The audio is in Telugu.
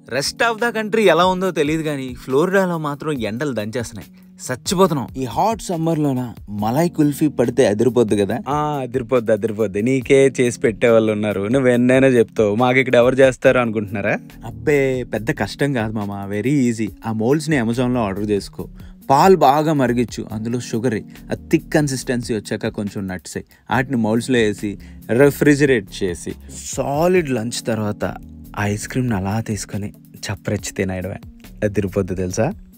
రెస్ట్ ఆఫ్ ద కంట్రీ ఎలా ఉందో తెలియదు కానీ ఫ్లోరిడాలో మాత్రం ఎండలు దంచేస్తున్నాయి చచ్చిపోతున్నాం ఈ హాట్ సమ్మర్లోన మలై కుల్ఫీ పడితే అదిరిపోద్ది కదా ఆ అదిరిపోద్ది అదిరిపోద్ది నీకే చేసి పెట్టే వాళ్ళు ఉన్నారు నువ్వు ఎన్నైనా చెప్తావు మాకు ఇక్కడ ఎవరు చేస్తారు అనుకుంటున్నారా అబ్బే పెద్ద కష్టం కాదు మామ వెరీ ఈజీ ఆ మోల్డ్స్ని అమెజాన్లో ఆర్డర్ చేసుకో పాలు బాగా మరిగించు అందులో షుగర్ ఆ థిక్ కన్సిస్టెన్సీ వచ్చాక కొంచెం నట్స్ అయ్యి వాటిని మౌల్డ్స్లో వేసి రెఫ్రిజిరేట్ చేసి సాలిడ్ లంచ్ తర్వాత ఐస్ క్రీమ్ని అలా తీసుకొని చప్పరెచ్చి తినేయడమే అదిరిపోద్ది తెలుసా